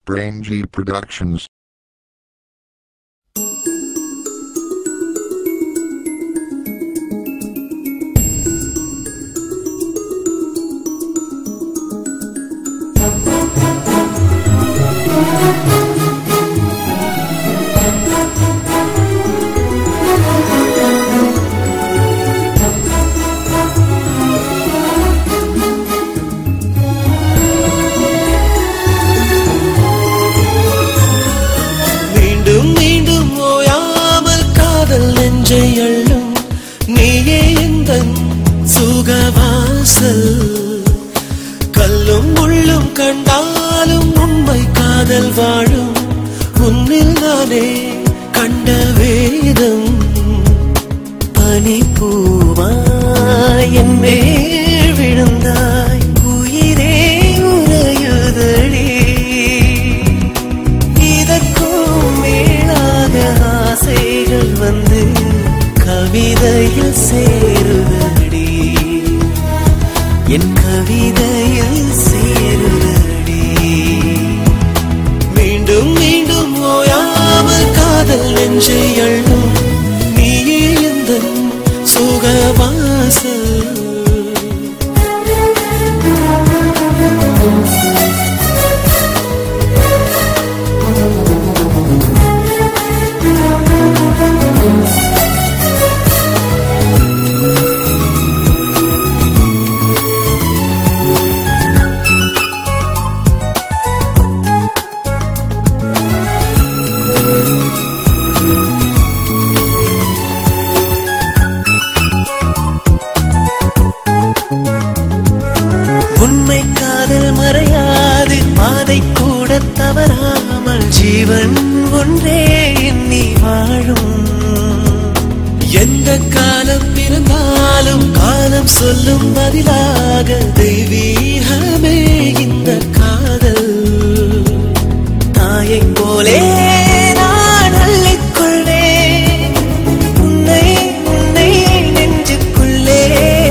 Brain G Productions. மீண்டும் மீண்டும் ஓயாமல் காதல் நெஞ்சை அள்ளும் நீயே இந்த சுகவாசல் கல்லும் முள்ளும் கண்டாலும் உண்மை காதல் வாழும் உன்னில் நானே கண்ட வேதம் பனிப்பூவாய் என் மேல் விழுந்தாய் உயிரே உறையுதடி இதற்கும் மேலாக ஆசைகள் வந்து கவிதையில் சேருதடி என் கவிதையில் சேருதடி மீண்டும் மீண்டும் ஓயாமல் காதல் நெஞ்சை அள்ளும் நீயே எந்த சுகவாசல் உண்மை காதல் மறையாது பாதை கூட தவறாமல் ஜீவன் ஒன்றே எண்ணி வாழும் எந்த காலம் பிறந்தாலும் காலம் சொல்லும் பதிலாக தெய்வீகமே இந்த காதல் தாயை போலே நான் அள்ளிக்கொள்வேன் உன்னை உன்னை நெஞ்சுக்குள்ளே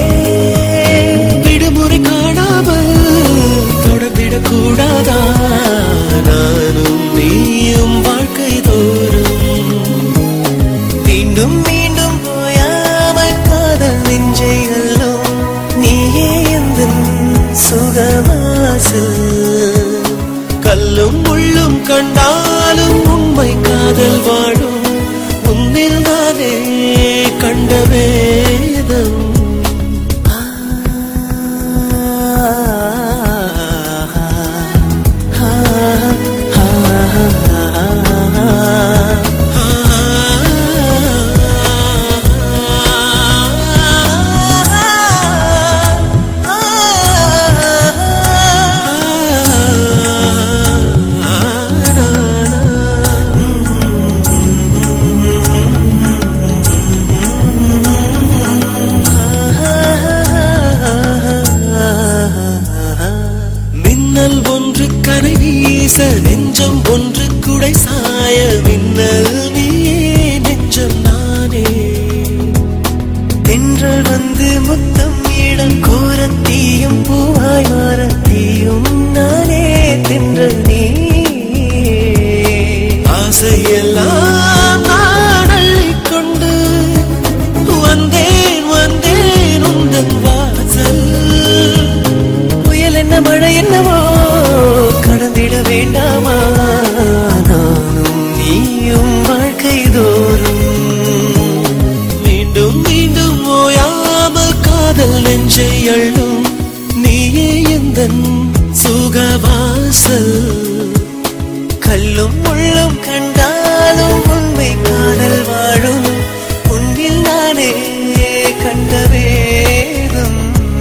விடுமுறை காணாமல் தொடர்ந்திடக் கூடாதா நானும் நீயும் வாழ்க்கை தோறும் மீண்டும் மீண்டும் போயாமல் காதல் நெஞ்சை அள்ளும் நீயே எந்த சுகவாசல் கல்லும் முள்ளும் கண்டாலும் உண்மை காதல் வாழும் உன்னில் நானே கண்ட வேதம் மின்னல் ஒன்று கரை வீச நெஞ்சம் ஒன்று குடை சாய மின்னல் நீயே நெஞ்சம் நானே தென்றல் வந்து முத்தம் இடம் கோரத்தீயும் பூவாய் மாறத்தீயும் நானே தென்றல் நீ ஆசையெல்லாம் நான் அள்ளிக்கொண்டு வந்தேன் வந்தேன் உந்தன் வாசல் புயல் என்ன மழை என்னவோ கடந்திட வேண்டாமா நானும் நீயும் வாழ்க்கை தோறும் மீண்டும் மீண்டும் ஓயாமல் காதல் நெஞ்சை அள்ளும் நீயே எந்த சுகவாசல் கல்லும் முள்ளும் கண்டாலும் உண்மை காதல் வாழும் உன்னில் நானே கண்ட வேதம்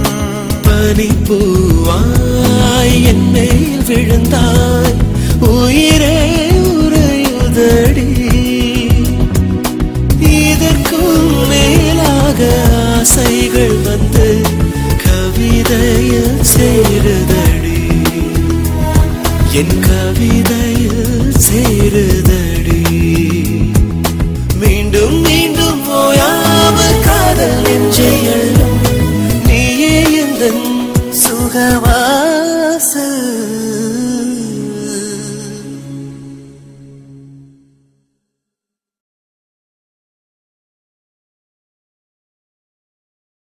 பனிப்பூவாய் என் மேல் விழுந்தாய் உயிரே உறையுதடி இதற்கும் மேலாக ஆசைகள் வந்து கவிதையில் சேருதடி என் கவிதையில் சேருதடி மீண்டும் மீண்டும் ஓயாமல் காதல் நெஞ்சை அள்ளும் நீயே எந்த சுகவா